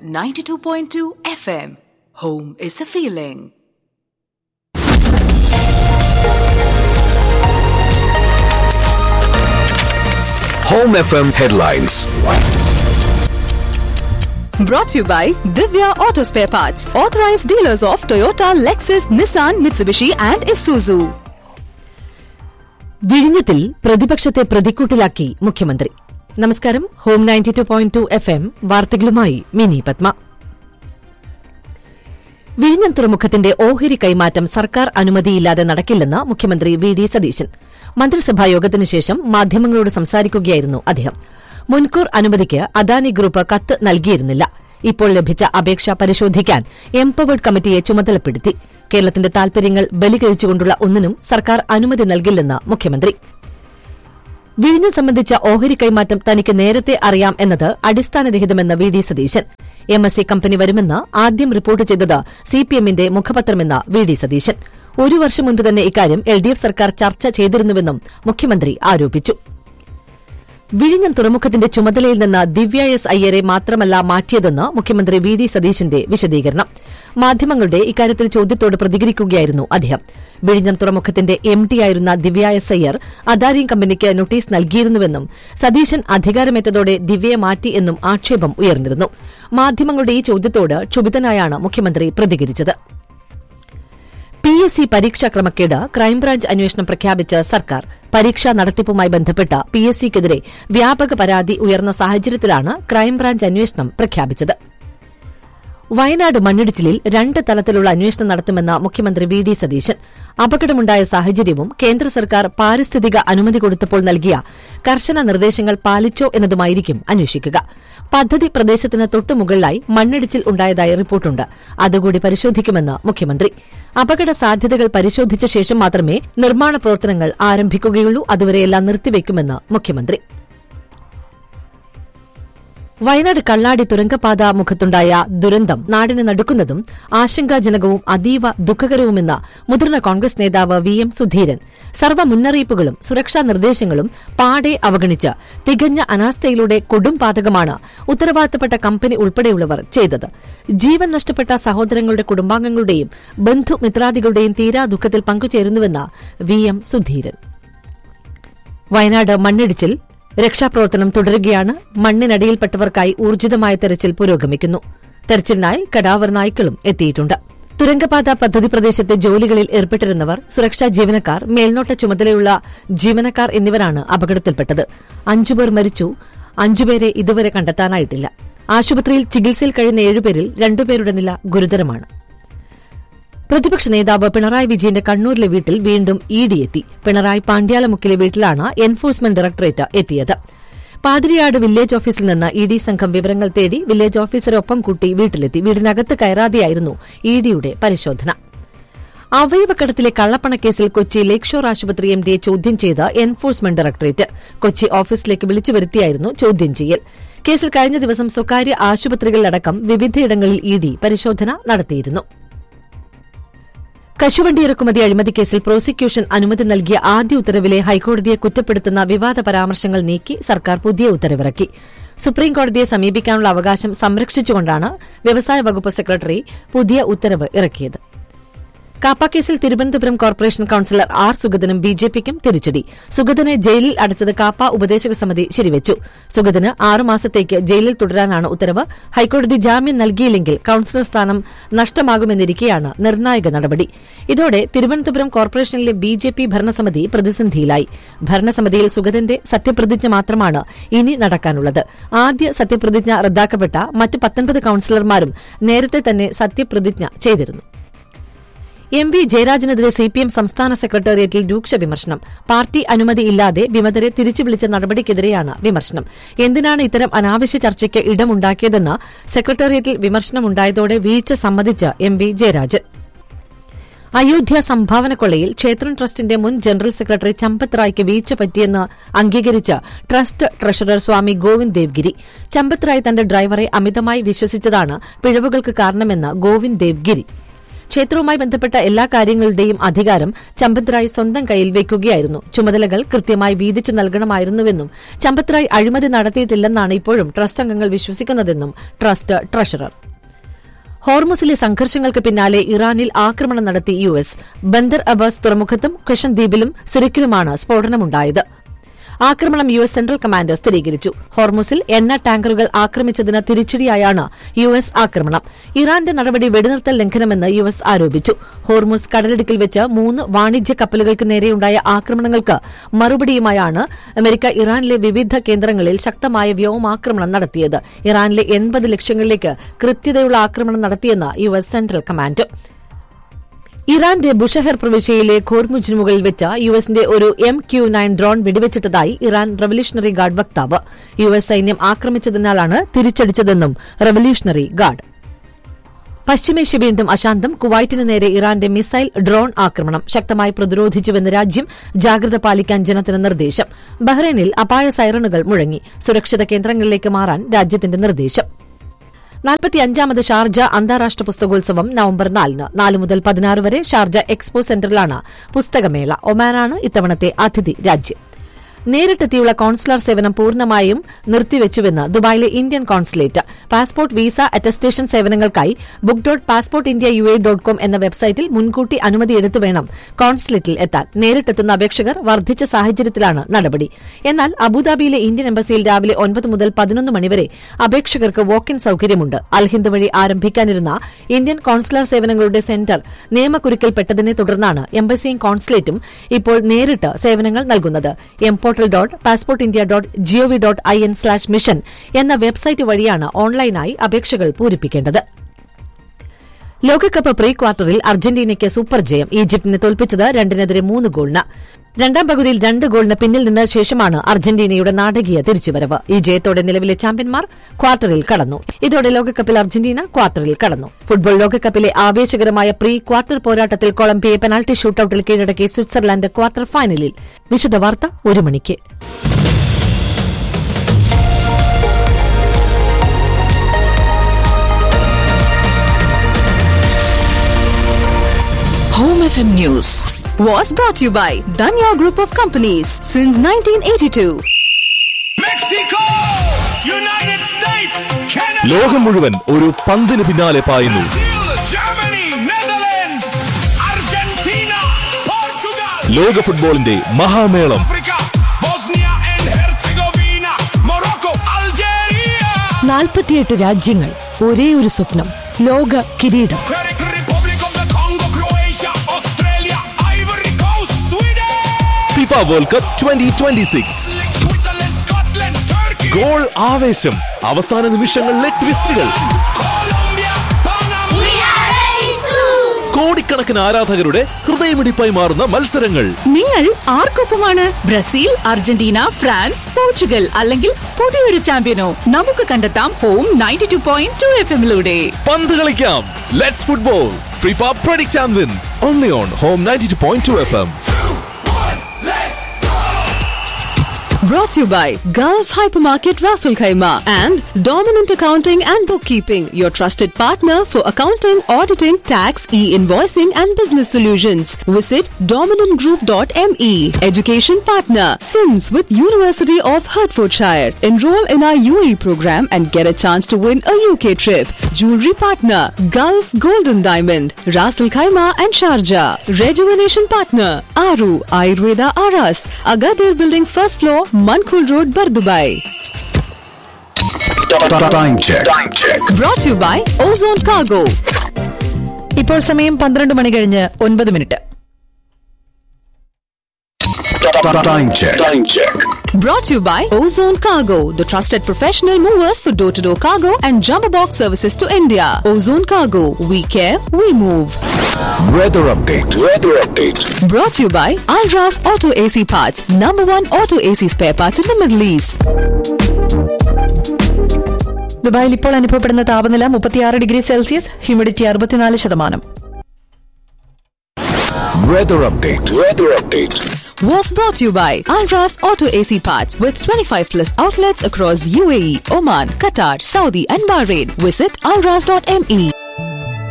92.2 FM. Home is a feeling. Home FM headlines. Brought to you by Divya Auto Spare Parts, authorized dealers of Toyota, Lexus, Nissan, Mitsubishi, and Isuzu. വിഴിഞ്ഞത്തിൽ പ്രതിപക്ഷത്തെ പ്രതിക്കൂട്ടിലാക്കി മുഖ്യമന്ത്രി നമസ്കാരം Home ninety two point two F M വാർത്തകളുമായി മിനി പത്മ വിഴിഞ്ഞം തുറമുഖത്തിന്റെ ഓഹരി കൈമാറ്റം സർക്കാർ അനുമതിയില്ലാതെ നടക്കില്ലെന്ന് മുഖ്യമന്ത്രി വി ഡി സതീശൻ മന്ത്രിസഭാ യോഗത്തിനു ശേഷം മാധ്യമങ്ങളോട് സംസാരിക്കുകയായിരുന്നു അദ്ദേഹം മുൻകൂർ അനുമതിക്ക് അദാനി ഗ്രൂപ്പ് കത്ത് നൽകിയിരുന്നില്ല ഇപ്പോൾ ലഭിച്ച അപേക്ഷ പരിശോധിക്കാൻ എംപവേർഡ് കമ്മിറ്റിയെ ചുമതലപ്പെടുത്തി കേരളത്തിന്റെ താൽപര്യങ്ങൾ ബലികഴിച്ചുകൊണ്ടുള്ള ഒന്നിനും സർക്കാർ അനുമതി നൽകില്ലെന്ന് മുഖ്യമന്ത്രി വിഴിഞ്ഞം സംബന്ധിച്ച ഓഹരി കൈമാറ്റം തനിക്ക് നേരത്തെ അറിയാം എന്നത് അടിസ്ഥാനരഹിതമെന്ന് V D Satheesan M S C company വരുമെന്ന് ആദ്യം റിപ്പോർട്ട് ചെയ്തത് സിപിഎമ്മിന്റെ മുഖപത്രമെന്ന് വി ഡി സതീശൻ ഒരു വർഷം മുൻപ് തന്നെ ഇക്കാര്യം എൽ ഡി എഫ് സർക്കാർ ചർച്ച ചെയ്തിരുന്നുവെന്നും മുഖ്യമന്ത്രി ആരോപിച്ചു വിഴിഞ്ഞം തുറമുഖത്തിന്റെ ചുമതലയിൽ നിന്ന് ദിവ്യ എസ് അയ്യരെ മാത്രമല്ല മാറ്റിയതെന്ന് മുഖ്യമന്ത്രി വി ഡി സതീശന്റെ വിശദീകരണം മാധ്യമങ്ങളുടെ ഇക്കാര്യത്തിൽ ചോദ്യത്തോട് പ്രതികരിക്കുകയായിരുന്നു അദ്ദേഹം വിഴിഞ്ഞം തുറമുഖത്തിന്റെ എം ഡിയായിരുന്ന ദിവ്യ എസ് അയ്യർ അദാനി കമ്പനിക്ക് നോട്ടീസ് നൽകിയിരുന്നുവെന്നും സതീശൻ അധികാരമേറ്റതോടെ ദിവ്യയെ മാറ്റി എന്നും ആക്ഷേപം ഉയർന്നിരുന്നു മാധ്യമങ്ങളുടെ ഈ ചോദ്യത്തോട് ക്ഷുഭിതനായാണ് മുഖ്യമന്ത്രി പ്രതികരിച്ചത് പി എസ് സി പരീക്ഷാ ക്രമക്കേട് ക്രൈംബ്രാഞ്ച് അന്വേഷണം പ്രഖ്യാപിച്ച സർക്കാർ പരീക്ഷാ നടത്തിപ്പുമായി ബന്ധപ്പെട്ട പി എസ് സിക്കെതിരെ വ്യാപക പരാതി ഉയർന്ന സാഹചര്യത്തിലാണ് ക്രൈംബ്രാഞ്ച് അന്വേഷണം പ്രഖ്യാപിച്ചത് വയനാട് മണ്ണിടിച്ചിലിൽ രണ്ട് തലത്തിലുള്ള അന്വേഷണം നടത്തുമെന്ന് മുഖ്യമന്ത്രി വി ഡി സതീശൻ അപകടമുണ്ടായ സാഹചര്യവും കേന്ദ്ര സർക്കാർ പാരിസ്ഥിതിക അനുമതി കൊടുത്തപ്പോൾ നൽകിയ കർശന നിർദ്ദേശങ്ങൾ പാലിച്ചോ എന്നതുമായിരിക്കും അന്വേഷിക്കുക പദ്ധതി പ്രദേശത്തിന് തൊട്ടുമുകളിലായി മണ്ണിടിച്ചിൽ ഉണ്ടായതായി റിപ്പോർട്ടുണ്ട് അതുകൂടി പരിശോധിക്കുമെന്ന് മുഖ്യമന്ത്രി അപകട സാധ്യതകൾ പരിശോധിച്ച ശേഷം മാത്രമേ നിർമ്മാണ പ്രവർത്തനങ്ങൾ ആരംഭിക്കുകയുള്ളൂ അതുവരെയെല്ലാം നിർത്തിവെക്കുമെന്ന് മുഖ്യമന്ത്രി വയനാട് കള്ളാടി തുരങ്കപാത മുഖത്തുണ്ടായ ദുരന്തം നാടിന് നടുക്കുന്നതും ആശങ്കാജനകവും അതീവ ദുഃഖകരവുമെന്ന് മുതിർന്ന കോൺഗ്രസ് നേതാവ് വി എം സുധീരൻ സർവ്വ മുന്നറിയിപ്പുകളും സുരക്ഷാ നിർദ്ദേശങ്ങളും പാടെ അവഗണിച്ച് തികഞ്ഞ അനാസ്ഥയിലൂടെ കൊടും പാതകമാണ് ഉത്തരവാദിത്തപ്പെട്ട കമ്പനി ഉൾപ്പെടെയുള്ളവർ ചെയ്തത് ജീവൻ നഷ്ടപ്പെട്ട സഹോദരങ്ങളുടെ കുടുംബാംഗങ്ങളുടെയും ബന്ധുമിത്രാദികളുടെയും തീരാ ദുഃഖത്തിൽ പങ്കുചേരുന്നുവെന്ന് വി എം സുധീരൻ വയനാട് മണ്ണിടിച്ചിൽ രക്ഷാപ്രവർത്തനം തുടരുകയാണ് മണ്ണിനടിയിൽപ്പെട്ടവർക്കായി ഊർജിതമായ തെരച്ചിൽ പുരോഗമിക്കുന്നു തെരച്ചിലിനായി കടാവർ നായ്ക്കളും എത്തിയിട്ടുണ്ട് തുരങ്കപാത പദ്ധതി പ്രദേശത്തെ ജോലികളിൽ ഏർപ്പെട്ടിരുന്നവർ സുരക്ഷാ ജീവനക്കാർ മേൽനോട്ട ചുമതലയുള്ള ജീവനക്കാർ എന്നിവരാണ് അപകടത്തിൽപ്പെട്ടത് അഞ്ചുപേർ മരിച്ചു അഞ്ചുപേരെ ഇതുവരെ കണ്ടെത്താനായിട്ടില്ല ആശുപത്രിയിൽ ചികിത്സയിൽ കഴിയുന്ന ഏഴുപേരിൽ രണ്ടുപേരുടെ നില ഗുരുതരമാണ് പ്രതിപക്ഷ നേതാവ് പിണറായി വിജയന്റെ കണ്ണൂരിലെ വീട്ടിൽ വീണ്ടും ഇ ഡി എത്തി പിണറായി പാണ്ഡ്യാലമുക്കിലെ വീട്ടിലാണ് എൻഫോഴ്സ്മെന്റ് ഡയറക്ടറേറ്റ് എത്തിയത് പാതിരിയാട് വില്ലേജ് ഓഫീസിൽ നിന്ന് ഇ ഡി സംഘം വിവരങ്ങൾ തേടി വില്ലേജ് ഓഫീസറെ ഒപ്പം കൂട്ടി വീട്ടിലെത്തി വീടിനകത്ത് കയറാതെയായിരുന്നു ഇ ഡിയുടെ പരിശോധന അവയവക്കടത്തിലെ കള്ളപ്പണക്കേസിൽ കൊച്ചി ലേക്ക് ഷോർ ആശുപത്രി എം ഡിയെ ചോദ്യം ചെയ്ത് എൻഫോഴ്സ്മെന്റ് ഡയറക്ടറേറ്റ് കൊച്ചി ഓഫീസിലേക്ക് വിളിച്ചു വരുത്തിയായിരുന്നു ചോദ്യം ചെയ്യൽ കേസിൽ കഴിഞ്ഞ ദിവസം സ്വകാര്യ ആശുപത്രികളിലടക്കം വിവിധയിടങ്ങളിൽ ഇ ഡി പരിശോധന നടത്തിയിരുന്നു കശുവണ്ടി ഇറക്കുമതി അഴിമതി കേസിൽ പ്രോസിക്യൂഷൻ അനുമതി നൽകിയ ആദ്യ ഉത്തരവിലെ ഹൈക്കോടതിയെ കുറ്റപ്പെടുത്തുന്ന വിവാദ പരാമർശങ്ങൾ നീക്കി സർക്കാർ പുതിയ ഉത്തരവിറക്കി സുപ്രീംകോടതിയെ സമീപിക്കാനുള്ള അവകാശം സംരക്ഷിച്ചുകൊണ്ടാണ് വ്യവസായ വകുപ്പ് സെക്രട്ടറി പുതിയ ഉത്തരവ് ഇറക്കിയത് കാപ്പ കേസിൽ തിരുവനന്തപുരം കോർപ്പറേഷൻ കൌൺസിലർ ആർ സുഗതനും ബി ജെ പിക്കും തിരിച്ചടി സുഗതനെ ജയിലിൽ അടച്ചത് കാപ്പ ഉപദേശക സമിതി ശരിവച്ചു സുഗതന് ആറുമാസത്തേക്ക് ജയിലിൽ തുടരാനാണ് ഉത്തരവ് ഹൈക്കോടതി ജാമ്യം നൽകിയില്ലെങ്കിൽ കൌൺസിലർ സ്ഥാനം നഷ്ടമാകുമെന്നിരിക്കെയാണ് നിർണായക നടപടി ഇതോടെ തിരുവനന്തപുരം കോർപ്പറേഷനിലെ ബി ജെ പി ഭരണസമിതി പ്രതിസന്ധിയിലായി ഭരണസമിതിയിൽ സുഗതന്റെ സത്യപ്രതിജ്ഞ മാത്രമാണ് ഇനി നടക്കാനുള്ളത് ആദ്യ സത്യപ്രതിജ്ഞ റദ്ദാക്കപ്പെട്ട മറ്റ് പത്തൊൻപത് കൌൺസിലർമാരും നേരത്തെ തന്നെ സത്യപ്രതിജ്ഞ ചെയ്തിരുന്നു എം വി ജയരാജനെതിരെ സിപിഎം സംസ്ഥാന സെക്രട്ടേറിയറ്റിൽ രൂക്ഷ വിമർശനം പാർട്ടി അനുമതിയില്ലാതെ വിമതരെ തിരിച്ചു വിളിച്ച നടപടിക്കെതിരെയാണ് വിമർശനം എന്തിനാണ് ഇത്തരം അനാവശ്യ ചർച്ചയ്ക്ക് ഇടമുണ്ടാക്കിയതെന്ന് സെക്രട്ടേറിയറ്റിൽ വിമർശനമുണ്ടായതോടെ വീഴ്ച സമ്മതിച്ച് എം വി ജയരാജൻ അയോധ്യ സംഭാവന കൊള്ളയിൽ ക്ഷേത്രം ട്രസ്റ്റിന്റെ മുൻ ജനറൽ സെക്രട്ടറി ചമ്പത് റായ്ക്ക് വീഴ്ച പറ്റിയെന്ന് അംഗീകരിച്ച ട്രസ്റ്റ് ട്രഷറർ സ്വാമി ഗോവിന്ദ് ദേവ്ഗിരി ചമ്പത് റായ് തന്റെ ഡ്രൈവറെ അമിതമായി വിശ്വസിച്ചതാണ് പിഴവുകൾക്ക് കാരണമെന്ന് ഗോവിന്ദ് ദേവ്ഗിരി ക്ഷേത്രവുമായി ബന്ധപ്പെട്ട എല്ലാ കാര്യങ്ങളുടെയും അധികാരം ചമ്പത് റായ് സ്വന്തം കയ്യിൽ വയ്ക്കുകയായിരുന്നു ചുമതലകൾ കൃത്യമായി വീതിച്ചു നൽകണമായിരുന്നുവെന്നും ചമ്പത് റായ് അഴിമതി നടത്തിയിട്ടില്ലെന്നാണ് ഇപ്പോഴും ട്രസ്റ്റ് അംഗങ്ങൾ വിശ്വസിക്കുന്നതെന്നും ട്രസ്റ്റ് ട്രഷറർ ഹോർമുസിലെ സംഘർഷങ്ങൾക്ക് പിന്നാലെ ഇറാനിൽ ആക്രമണം നടത്തി യു എസ് ബന്ദർ അബാസ് തുറമുഖത്തും ക്വഷൻ ദ്വീപിലും സിറിക്കിലുമാണ് സ്ഫോടനമുണ്ടായത് ആക്രമണം യു എസ് സെൻട്രൽ കമാൻഡർ സ്ഥിരീകരിച്ചു ഹോർമുസിൽ എണ്ണ ടാങ്കറുകൾ ആക്രമിച്ചതിന് തിരിച്ചടിയായാണ് യു എസ് ആക്രമണം ഇറാന്റെ നടപടി വെടിനിർത്തൽ ലംഘനമെന്ന് യു എസ് ആരോപിച്ചു ഹോർമുസ് കടലിടുക്കിൽ വെച്ച് മൂന്ന് വാണിജ്യ കപ്പലുകൾക്ക് നേരെയുണ്ടായ ആക്രമണങ്ങൾക്ക് മറുപടിയുമായാണ് അമേരിക്ക ഇറാനിലെ വിവിധ കേന്ദ്രങ്ങളിൽ ശക്തമായ വ്യോമാക്രമണം നടത്തിയത് ഇറാനിലെ എൺപത് ലക്ഷ്യങ്ങളിലേക്ക് കൃത്യതയുള്ള ആക്രമണം നടത്തിയെന്ന് യു എസ് സെൻട്രൽ കമാൻഡ് ഇറാന്റെ ബുഷഹർ പ്രവിശ്യയിലെ ഖോർമുജിന് മുകളിൽ വെച്ച് യു എസിന്റെ ഒരു എം ക്യു നയൻ ഡ്രോൺ വെടിവെച്ചിട്ടതായി ഇറാൻ റവല്യൂഷണറി ഗാർഡ് വക്താവ് യു എസ് സൈന്യം ആക്രമിച്ചതിനാലാണ് തിരിച്ചടിച്ചതെന്നും റവല്യൂഷണറി ഗാർഡ് പശ്ചിമേഷ്യ വീണ്ടും അശാന്തം കുവൈറ്റിനു നേരെ ഇറാന്റെ മിസൈൽ ഡ്രോൺ ആക്രമണം ശക്തമായി പ്രതിരോധിച്ചുവെന്ന് രാജ്യം ജാഗ്രത പാലിക്കാൻ ജനത്തിന് നിർദ്ദേശം ബഹ്റൈനിൽ അപായ സൈറണുകൾ മുഴങ്ങി സുരക്ഷിത കേന്ദ്രങ്ങളിലേക്ക് മാറാൻ രാജ്യത്തിന്റെ നിർദ്ദേശം നാൽപ്പത്തിയഞ്ചാമത് ഷാർജ അന്താരാഷ്ട്ര പുസ്തകോത്സവം നവംബർ നാലിന് നാല് മുതൽ പതിനാറ് വരെ ഷാർജ എക്സ്പോ സെന്ററിലാണ് പുസ്തകമേള ഒമാനാണ് ഇത്തവണത്തെ അതിഥി രാജ്യം നേരിട്ടെത്തിയുള്ള കോൺസുലർ സേവനം പൂർണ്ണമായും നിർത്തിവെച്ചുവെന്ന് ദുബായിലെ Indian consulate passport visa attestation സേവനങ്ങൾക്കായി book dot passport India U A dot com എന്ന വെബ്സൈറ്റിൽ മുൻകൂട്ടി അനുമതിയെടുത്ത് വേണം കോൺസുലേറ്റിൽ എത്താൻ നേരിട്ടെത്തുന്ന അപേക്ഷകർ വർദ്ധിച്ച സാഹചര്യത്തിലാണ് നടപടി എന്നാൽ അബുദാബിയിലെ ഇന്ത്യൻ എംബസിയിൽ രാവിലെ ഒൻപത് മുതൽ പതിനൊന്ന് മണിവരെ അപേക്ഷകർക്ക് വോക്ക് ഇൻ സൌകര്യമുണ്ട് അൽഹിന്ദ് വഴി ആരംഭിക്കാനിരുന്ന ഇന്ത്യൻ കോൺസുലർ സേവനങ്ങളുടെ സെന്റർ നിയമക്കുരുക്കിൽപ്പെട്ടതിനെ തുടർന്നാണ് എംബസിയും കോൺസുലേറ്റും ഇപ്പോൾ നേരിട്ട് സേവനങ്ങൾ നൽകുന്നത് mportal dot passport India dot G O V dot I N slash mission എന്ന വെബ്സൈറ്റ് വഴിയാണ് ഓൺലൈനായി അപേക്ഷകൾ പൂരിപ്പിക്കേണ്ടത് ലോകകപ്പ് പ്രീ ക്വാർട്ടറിൽ അർജന്റീനയ്ക്ക് സൂപ്പർ ജയം ഈജിപ്തിനെ തോൽപ്പിച്ചത് രണ്ടിനെതിരെ മൂന്ന് ഗോളിന് രണ്ടാം പകുതിയിൽ രണ്ട് ഗോളിന് പിന്നിൽ നിന്ന ശേഷമാണ് അർജന്റീനയുടെ നാടകീയ തിരിച്ചുവരവ് ഈ ജയത്തോടെ നിലവിലെ ചാമ്പ്യന്മാർ ക്വാർട്ടറിൽ കടന്നു ഇതോടെ ലോകകപ്പിൽ അർജന്റീന ക്വാർട്ടറിൽ കടന്നു ഫുട്ബോൾ ലോകകപ്പിലെ ആവേശകരമായ പ്രീ ക്വാർട്ടർ പോരാട്ടത്തിൽ കൊളംബിയയെ പെനാൽറ്റി ഷൂട്ടൌട്ടിൽ കീഴടക്കി സ്വിറ്റ്സർലാൻഡ് ക്വാർട്ടർ ഫൈനലിൽ വിശദവാർത്ത ഒരു മണിക്ക് Home FM News was brought to you by Danya Group of Companies since 1982. Mexico! United States! Canada! ലോകം മുഴുവൻ ഒരു പന്തിന് പിന്നാലെ പായുന്നു Brazil! Germany! Netherlands! Argentina! Portugal! ലോക ഫുട്ബോളിന്റെ മഹാമേളം Africa! Bosnia and Herzegovina! Morocco! Algeria! നാൽപ്പത്തിയെട്ട് രാജ്യങ്ങൾ ഒരേ ഒരു സ്വപ്നം ലോക കിരീടം Czech Republic of the Congo! Croatia! Australia! Ivory Coast! Sweden! FIFA world cup twenty twenty six Switzerland! Scotland! Turkey! Goal ആവേശം അവസാന നിമിഷങ്ങളിലെ ട്വിസ്റ്റുകൾ Colombia! Panama! We are ready to. കോടിക്കണക്കിന് ആരാധകരുടെ ഹൃദയമിടിപ്പായി മാറുന്ന മത്സരങ്ങൾ നിങ്ങൾ ആർക്കൊപ്പമാണ് ബ്രസീൽ അർജന്റീന ഫ്രാൻസ് പോർച്ചുഗൽ അല്ലെങ്കിൽ പുതിയൊരു ചാമ്പ്യനോ നമുക്ക് കണ്ടെത്താം Home ninety two point two F എമ്മിലൂടെ പന്ത് കളിക്കാം let's football FIFA predict and win only on Home ninety two point two F M Brought to you by Gulf Hypermarket Raffle Khaima and Dominant Accounting and Bookkeeping, your trusted partner for accounting, auditing, tax, e-invoicing and business solutions. Visit dominantgroup.me. Education partner, Sims with University of Hertfordshire. Enroll in our UAE program and get a chance to win a UK trip. Jewelry partner, Gulf Golden Diamond, Raffle Khaima and Sharjah. Rejuvenation partner, Aru Ayurveda Aras, Agadir Building first floor, Mankul Road, Bardubai. Time check time check Brought to you by Ozone Cargo. ഇപ്പോൾ സമയം പന്ത്രണ്ട് മണി കഴിഞ്ഞ് ഒൻപത് minute time check time check Brought to you by Ozone Cargo, the trusted professional movers for door to door cargo and jumbo box services to India. Ozone Cargo, we care, we move. Weather update weather update Brought to you by Alras Auto AC Parts, number one auto AC spare parts in the Middle East. ദുബായിൽ ഇപ്പോൾ അനുഭവപ്പെടുന്ന താപനില മുപ്പത്തിയാറ് degree Celsius humidity അറുപത്തിനാല് ശതമാനം weather update weather update Was brought to you by Alras Auto AC Parts with 25 plus outlets across UAE, Oman, Qatar, Saudi, and Bahrain. Visit alras.me.